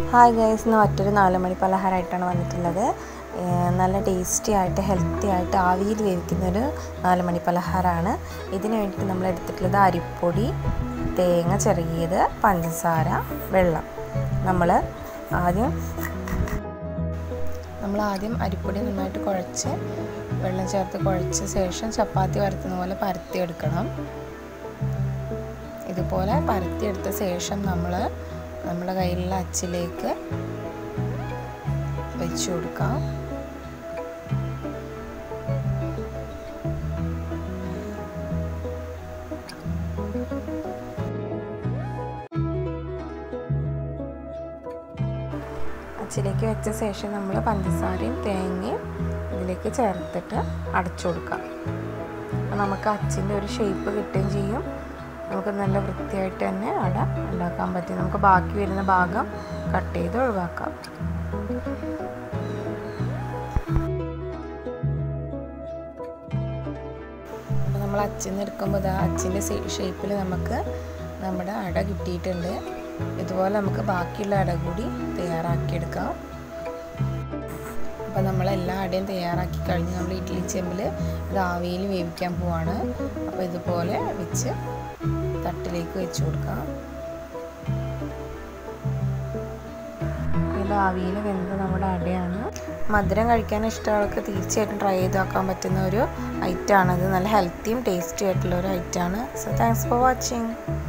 hi guys ഇന്ന് മറ്റൊരു നാല് മണി പലഹാരമായിട്ടാണ് വന്നിട്ടുള്ളത് ഏഹ് നല്ല ടേസ്റ്റി ആയിട്ട് ഹെൽത്തി ആയിട്ട് ആവിയിൽ വേവിക്കുന്നൊരു നാല് മണി പലഹാരമാണ് ഇതിന് വേണ്ടിയിട്ട് നമ്മൾ എടുത്തിട്ടുള്ളത് അരിപ്പൊടി തേങ്ങ ചെറിയത് പഞ്ചസാര വെള്ളം നമ്മൾ ആദ്യം നമ്മൾ ആദ്യം അരിപ്പൊടി നന്നായിട്ട് കുഴച്ച് വെള്ളം ചേർത്ത് കുഴച്ച ശേഷം ചപ്പാത്തി പരത്തുന്ന പോലെ പരത്തിയെടുക്കണം ഇതുപോലെ പരത്തിയെടുത്ത ശേഷം നമ്മൾ നമ്മുടെ കയ്യിലുള്ള അച്ചിലേക്ക് വെച്ച് കൊടുക്കാം അച്ചിലേക്ക് വെച്ച ശേഷം നമ്മൾ പഞ്ചസാരയും തേങ്ങയും ഇതിലേക്ക് ചേർത്തിട്ട് അടച്ചു കൊടുക്കാം നമുക്ക് അച്ചിൻ്റെ ഒരു ഷേപ്പ് കിട്ടുകയും ചെയ്യും നമുക്ക് നല്ല വൃത്തിയായിട്ട് തന്നെ അട ഉണ്ടാക്കാൻ പറ്റും നമുക്ക് ബാക്കി വരുന്ന ഭാഗം കട്ട് ചെയ്ത് ഒഴിവാക്കാം അപ്പോൾ നമ്മൾ അച്ചിന്ന് എടുക്കുമ്പോൾ ഇതാ അച്ചിൻ്റെ ഷേപ്പിൽ നമുക്ക് നമ്മുടെ അട കിട്ടിയിട്ടുണ്ട് ഇതുപോലെ നമുക്ക് ബാക്കിയുള്ള അട കൂടി തയ്യാറാക്കിയെടുക്കാം അപ്പോൾ നമ്മൾ എല്ലാ അടയും തയ്യാറാക്കി കഴിഞ്ഞ് നമ്മൾ ഇഡ്ഡലി ചെമ്പിൽ ഇത് ആവിയിൽ വേവിക്കാൻ പോവാണ് അപ്പോൾ ഇതുപോലെ വെച്ച് തട്ടിലേക്ക് വെച്ച് കൊടുക്കാം ഇത് ആവിയിൽ വെന്ത് നമ്മുടെ അടയാണ് മധുരം കഴിക്കാൻ ഇഷ്ടമുള്ളവർക്ക് തീർച്ചയായിട്ടും ട്രൈ ചെയ്ത് നോക്കാൻ പറ്റുന്ന ഒരു ഐറ്റമാണത് നല്ല ഹെൽത്തിയും ടേസ്റ്റി ആയിട്ടുള്ള ഒരു ഐറ്റമാണ് സോ താങ്ക്സ് ഫോർ വാച്ചിങ്